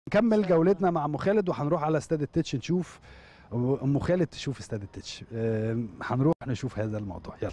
نكمل جولتنا مع ام خالد وهنروح على استاد التتش نشوف ام خالد تشوف استاد التتش آه، هنروح نشوف هذا الموضوع يلا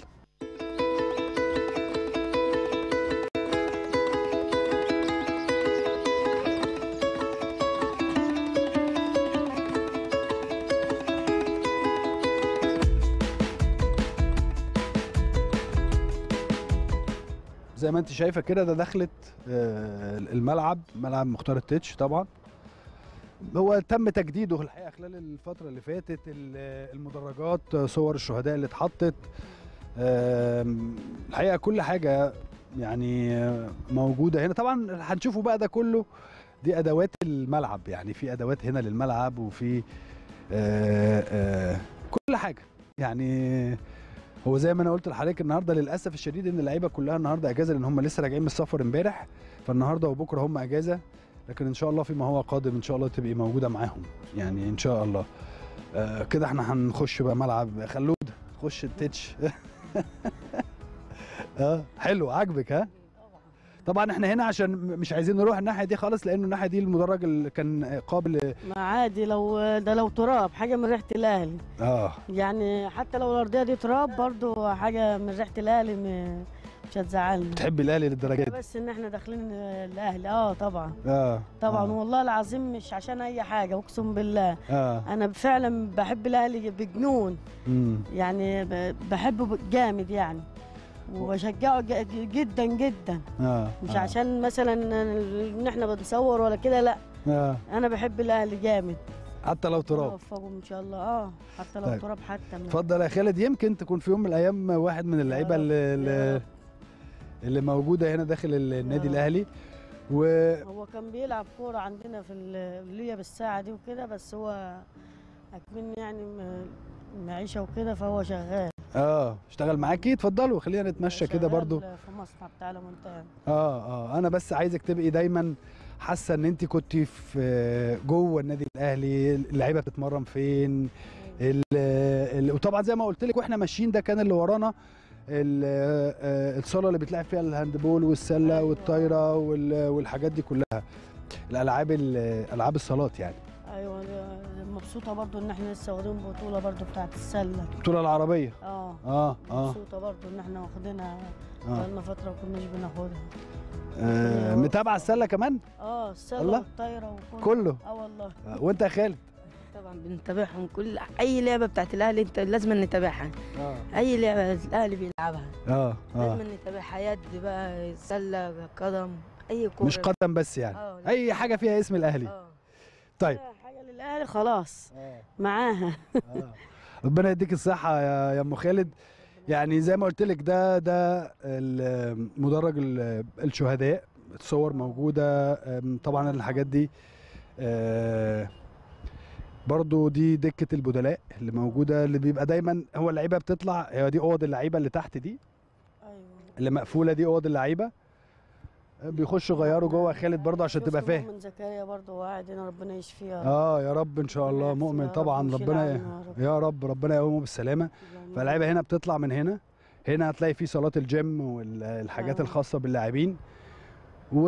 زي ما انت شايفه كده ده دخلت آه، الملعب ملعب مختار التتش طبعا هو تم تجديده الحقيقه خلال الفتره اللي فاتت ال- المدرجات صور الشهداء اللي اتحطت آم، الحقيقه كل حاجه يعني آه، موجوده هنا طبعا هنشوفوا بقى ده كله دي ادوات الملعب يعني في ادوات هنا للملعب وفي آه، آه، كل حاجه يعني هو زي ما انا قلت لحضرتك النهارده للاسف الشديد ان اللعيبه كلها النهارده اجازه لان هم لسه راجعين من السفر امبارح فالنهارده وبكره هم اجازه لكن ان شاء الله فيما هو قادم ان شاء الله تبقي موجوده معاهم يعني ان شاء الله آه كده احنا هنخش بقى ملعب خلود خش التتش اه حلو عاجبك ها طبعا احنا هنا عشان م- مش عايزين نروح الناحيه دي خالص لانه الناحيه دي المدرج اللي كان قابل ما عادي لو ده لو تراب حاجه من ريحه الاهلي اه يعني حتى لو الارضيه دي تراب برضو حاجه من ريحه الاهلي م- مش هتزعلني بتحب الاهلي للدرجه دي بس ان احنا داخلين الاهلي اه طبعا اه طبعا آه. والله العظيم مش عشان اي حاجه اقسم بالله اه انا فعلا بحب الاهلي بجنون امم يعني ب- بحبه جامد يعني وبشجعه ج- جدا جدا اه مش آه. عشان مثلا ان احنا بنصور ولا كده لا اه انا بحب الاهلي جامد حتى لو تراب وفقهم ان شاء الله اه حتى لو طيب. تراب حتى من- اتفضل يا خالد يمكن تكون في يوم من الايام واحد من اللعيبه رب، اللي, يا اللي, رب. اللي موجوده هنا داخل النادي رب. الاهلي و هو كان بيلعب كوره عندنا في اللي بالساعه دي وكده بس هو اكمن يعني م- معيشه وكده فهو شغال اه اشتغل معاكي اتفضلوا خلينا نتمشى كده شغال برضو في مصنع بتاع المنتهى اه اه انا بس عايزك تبقي دايما حاسه ان انت كنت في جوه النادي الاهلي اللعيبه بتتمرن فين ال ال وطبعا زي ما قلت لك واحنا ماشيين ده كان اللي ورانا ال- آه، الصاله اللي بيتلعب فيها الهاندبول والسله أيوة. والطايره وال- والحاجات دي كلها الالعاب ال- العاب الصالات يعني ايوه أنا مبسوطه برضو ان احنا لسه واخدين بطوله برضو بتاعت السله البطوله العربيه اه اه اه, مبسوطه برضو ان احنا واخدينها آه. بقالنا فتره ما كناش بناخدها آه متابعه السله كمان اه السله الله. والطايره وكله كله اه والله آه. وانت يا خالد طبعا بنتابعهم كل اي لعبه بتاعت الاهلي انت لازم نتابعها اه اي لعبه الاهلي بيلعبها اه اه لازم نتابعها يد بقى سله قدم اي كوره مش قدم بس يعني اه لا. اي حاجه فيها اسم الاهلي اه طيب حاجه للاهلي خلاص آه. معاها آه. ربنا يديك الصحة يا يا ام خالد يعني زي ما قلت لك ده ده ال- مدرج ال- الشهداء الصور موجودة أم، طبعا الحاجات دي آه، برضو دي دكة البدلاء اللي موجودة اللي بيبقى دايما هو اللعيبة بتطلع هي دي اوض اللعيبة اللي تحت دي ايوه اللي مقفولة دي اوض اللعيبة بيخشوا يغيروا جوه يا خالد برضو عشان تبقى شفت فاهم مؤمن زكريا برضه قاعد هنا ربنا يشفيه يا رب. اه يا رب ان شاء ربنا الله يعافيه مؤمن يا رب طبعا ويشيل ربنا عنه يا رب. يا رب ربنا يقومه بالسلامة اللهم فاللعيبه هنا بتطلع من هنا هنا هتلاقي في صالات الجيم والحاجات آه. الخاصه باللاعبين و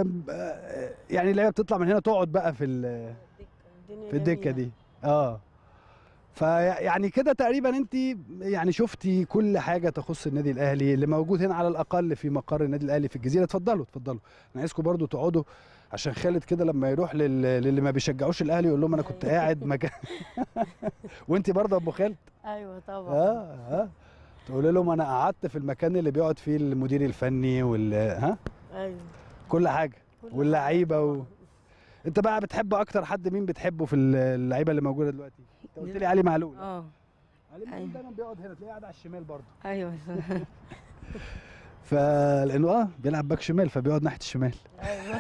يعني اللعيبه بتطلع من هنا تقعد بقى في ال- الدنيا في الدكه جميلة. دي اه فيعني كده تقريبا انت يعني شفتي كل حاجه تخص النادي الاهلي اللي موجود هنا على الاقل في مقر النادي الاهلي في الجزيره اتفضلوا اتفضلوا انا عايزكم برضو تقعدوا عشان خالد كده لما يروح لل... للي ما بيشجعوش الاهلي يقول لهم انا كنت أيوة. قاعد مكان وانت برضه ابو خالد ايوه طبعا اه اه تقول لهم انا قعدت في المكان اللي بيقعد فيه المدير الفني وال ها ايوه كل حاجه كل واللعيبة حاجة و- طبعاً. انت بقى بتحب اكتر حد مين بتحبه في اللعيبه اللي موجوده دلوقتي انت قلت لي علي معلول اه علي معلول أيوة. دايما بيقعد هنا تلاقيه قاعد على الشمال برضه ايوه فلانه اه بيلعب باك شمال فبيقعد ناحيه الشمال ايوه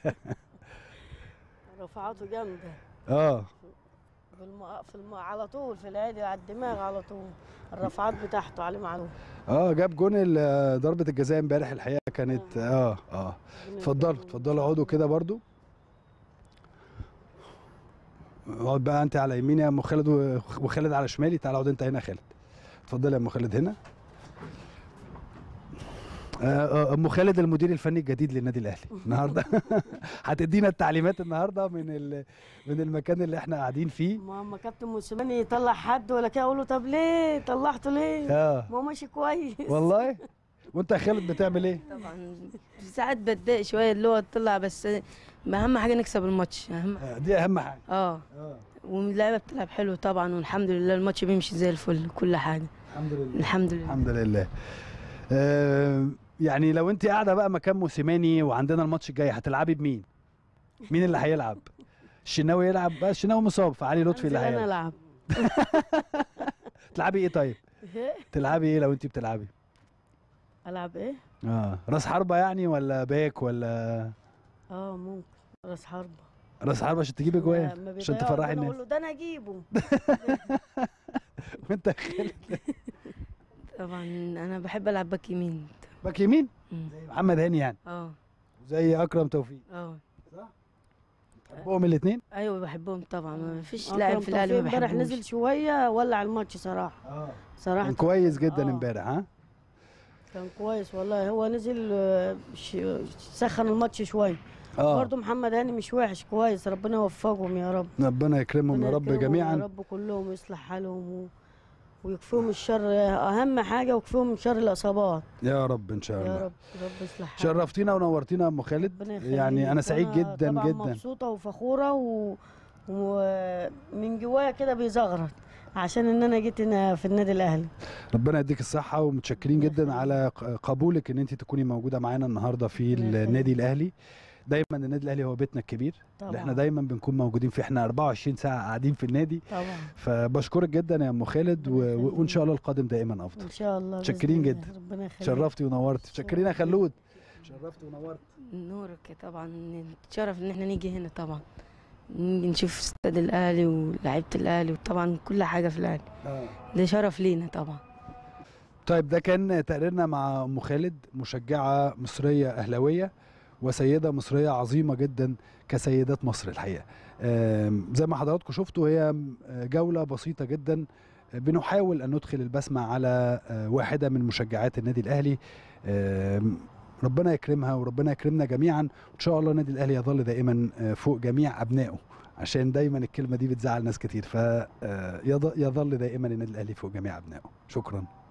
رفعاته جامده اه في الم... في الم... على طول في العادي على الدماغ على طول الرفعات بتاعته علي معلوم اه جاب جون ال- ضربه الجزاء امبارح الحقيقه كانت اه اه اتفضلوا اتفضلوا اقعدوا كده برضو اقعد بقى انت على يميني يا ام خالد و- وخالد على شمالي تعال اقعد انت هنا يا خالد اتفضل يا ام خالد هنا آه، ام خالد المدير الفني الجديد للنادي الاهلي النهارده هتدينا التعليمات النهارده من ال- من المكان اللي احنا قاعدين فيه ماما كابتن موسيماني يطلع حد ولا كده اقول له طب ليه طلعته ليه اه ما هو ماشي كويس والله وانت يا خالد بتعمل ايه طبعا ساعات بتضايق شويه اللي هو تطلع بس اهم حاجه نكسب الماتش اهم آه، دي اهم حاجه اه اه واللعيبه بتلعب حلو طبعا والحمد لله الماتش بيمشي زي الفل كل حاجه الحمد لله الحمد لله الحمد لله آه، يعني لو انت قاعده بقى مكان موسيماني وعندنا الماتش الجاي هتلعبي بمين مين اللي هيلعب الشناوي يلعب بقى الشناوي مصاب فعلي لطفي اللي أنزل انا هيلعب العب تلعبي ايه طيب تلعبي ايه لو انت بتلعبي العب ايه اه راس حربه يعني ولا باك ولا اه ممكن راس حربه راس حربه عشان تجيبي جوان ما عشان بيضيعوا تفرحي الجون الناس اقول له ده انا اجيبه وانت يا خالد طبعا انا بحب العب باك يمين باك يمين مم. زي محمد هاني يعني اه زي اكرم توفيق اه تحبهم الاثنين ايوه بحبهم طبعا ما فيش أكرم لاعب في الاهلي ما توفيق امبارح بحبوش نزل شويه ولع الماتش صراحه اه صراحه كان كويس جدا آه. امبارح ها كان كويس والله هو نزل آه، ش- سخن الماتش شويه اه برضه محمد هاني مش وحش كويس ربنا يوفقهم يا رب ربنا يكرمهم يا ربنا رب يكرمهم يا جميعا رب كلهم ويصلح حالهم و... ويكفيهم الشر اهم حاجه ويكفيهم من شر الاصابات يا رب ان شاء يا الله رب رب يصلح حالهم شرفتينا ونورتينا يا ام خالد ربنا يخليك. يعني انا سعيد وأنا جدا طبعا جدا مبسوطه وفخوره و... ومن جوايا كده بيزغرط عشان ان انا جيت هنا في النادي الاهلي ربنا يديك الصحه ومتشكرين الله جدا يخليك. على ق- قبولك ان انت تكوني موجوده معانا النهارده في الله يخليك. النادي الاهلي دايما النادي الاهلي هو بيتنا الكبير طبعا اللي احنا دايما بنكون موجودين فيه احنا 24 ساعه قاعدين في النادي طبعا فبشكرك جدا يا ام خالد و... ربنا و- وان شاء يخليك. الله القادم دائما افضل ان شاء الله بإذن متشكرين الله. جدا. ربنا يخليك شرفتي ونورتي متشكرين يا شكراً. خلود شرفتي ونورتي نورك طبعا نتشرف ان احنا نيجي هنا طبعا نيجي نشوف استاد الاهلي ولاعيبه الاهلي وطبعا كل حاجه في الاهلي آه. ده شرف لينا طبعا طيب ده كان تقريرنا مع ام خالد مشجعه مصريه اهلاويه وسيده مصريه عظيمه جدا كسيدات مصر الحقيقه آم، زي ما حضراتكم شفتوا هي جوله بسيطه جدا بنحاول ان ندخل البسمه على آه، واحده من مشجعات النادي الاهلي آم، ربنا يكرمها وربنا يكرمنا جميعا وان شاء الله النادي الاهلي يظل دائما آه، فوق جميع ابنائه عشان دايما الكلمه دي بتزعل ناس كتير فيظل دائما النادي الاهلي فوق جميع ابنائه شكرا